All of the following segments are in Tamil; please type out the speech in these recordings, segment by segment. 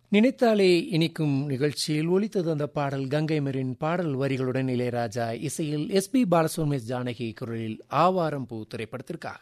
நினைத்தாலே இனிக்கும் நிகழ்ச்சியில் ஒலித்தது அந்த பாடல் கங்கைமரின் பாடல் வரிகளுடன் இளையராஜா இசையில் எஸ் பி பாலசுப்ரமணிய ஜானகி குரலில் ஆவாரம் பூ திரைப்படத்திற்காக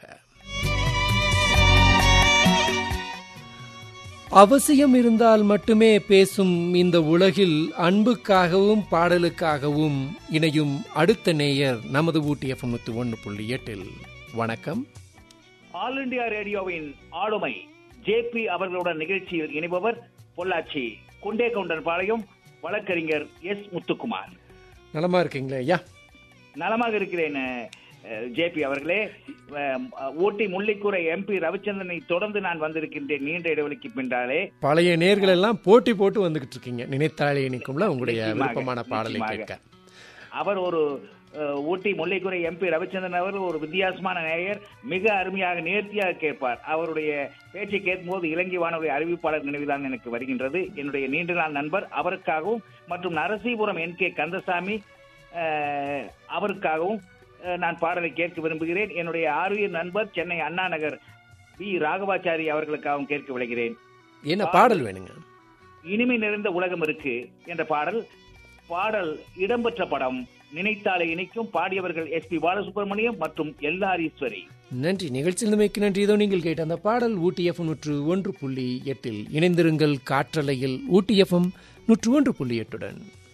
அவசியம் இருந்தால் மட்டுமே பேசும் இந்த உலகில் அன்புக்காகவும் பாடலுக்காகவும் இணையும் அடுத்த நேயர் நமது ஊட்டி எஃப் முத்து ஒன்று புள்ளி எட்டில் வணக்கம் ஆல் இண்டியா ரேடியோவின் ஆளுமை ஜேபி அவர்களுடன் நிகழ்ச்சியில் இணைபவர் பொள்ளாச்சி குண்டே கவுண்டன் பாளையம் வழக்கறிஞர் எஸ் முத்துக்குமார் நலமா இருக்கீங்களா ஐயா நலமாக இருக்கிறேன் ஜேபி அவர்களே அஹ், ஊட்டி முல்லைக்கூரை எம்பி ரவிச்சந்திரனை தொடர்ந்து நான் வந்திருக்கின்றேன் நீண்ட இடைவெளிக்கு பின்றாலே பழைய நேர்கள் எல்லாம் போட்டி போட்டு வந்துகிட்டு இருக்கீங்க நினைத்தாலே இனிக்கும்ல உங்களுடைய நிச்சயமாக, விருப்பமான பாடலை நிச்சயமாக. கேட்க அவர் ஒரு அஹ், ஊட்டி முல்லைக்குறை எம்பி ரவிச்சந்திரன் அவர் ஒரு வித்தியாசமான நேயர் மிக அருமையாக நேர்த்தியாக கேட்பார் அவருடைய பேச்சை கேட்கும்போது இலங்கை வானொலி அறிவிப்பாளர் நினைவுதான் எனக்கு வருகின்றது என்னுடைய நீண்ட நாள் நண்பர் அவருக்காகவும் மற்றும் நரசீபுரம் என் கே கந்தசாமி அஹ், அவருக்காகவும் அஹ், நான் பாடலை கேட்க விரும்புகிறேன் என்னுடைய ஆர்வியர் நண்பர் சென்னை அண்ணா நகர் வி ராகவாச்சாரி அவர்களுக்காகவும் கேட்க விளைகிறேன் என்ன பாடல் வேணுங்க இனிமை நிறைந்த உலகம் இருக்கு என்ற பாடல் பாடல் இடம்பெற்ற படம் நினைத்தாலே இணைக்கும் பாடியவர்கள் எஸ் பி பாலசுப்ரமணியம் மற்றும் எல்ஆர் ஈஸ்வரி நன்றி நிகழ்ச்சியில் மிக்க நன்றி இதோ நீங்கள் கேட்ட அந்த பாடல் ஊட்டி எஃப்எம் நூற்று ஒன்று புள்ளி எட்டில் இணைந்திருங்கள் காற்றலையில் ஊட்டி எஃப்எம் நூற்று ஒன்று புள்ளி எட்டுடன்